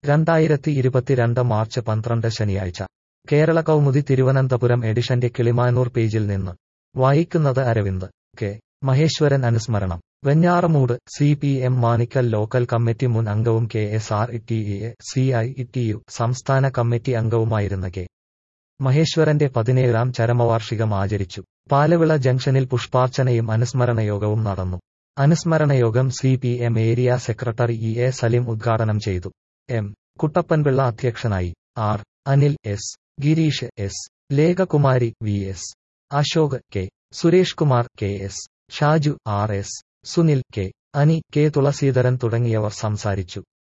രണ്ടായിരത്തി ഇരുപത്തിരണ്ട് മാർച്ച് പന്ത്രണ്ട് ശനിയാഴ്ച കേരള കൗമുദി തിരുവനന്തപുരം എഡിഷന്റെ കിളിമാനൂർ പേജിൽ നിന്ന് വായിക്കുന്നത് അരവിന്ദ് കെ മഹേശ്വരൻ അനുസ്മരണം Venjaramoodu C P M Manikkal local committee മുൻ അംഗവും K S R T E C I T U സംസ്ഥാന കമ്മിറ്റി അംഗവുമായിരുന്ന കെ മഹേശ്വരന്റെ പതിനേഴാം ചരമവാർഷികം ആചരിച്ചു പാലവിള ജംഗ്ഷനിൽ പുഷ്പാർച്ചനയും അനുസ്മരണയോഗവും നടന്നു അനുസ്മരണയോഗം C P M area secretary E A Salim ഉദ്ഘാടനം ചെയ്തു എം കുട്ടപ്പൻപിള്ള അധ്യക്ഷനായി R Anil S Girish S Lekhakumari V S Ashok K Suresh Kumar K S Shaju R S Sunil K Ani K Thulaseedharan തുടങ്ങിയവർ സംസാരിച്ചു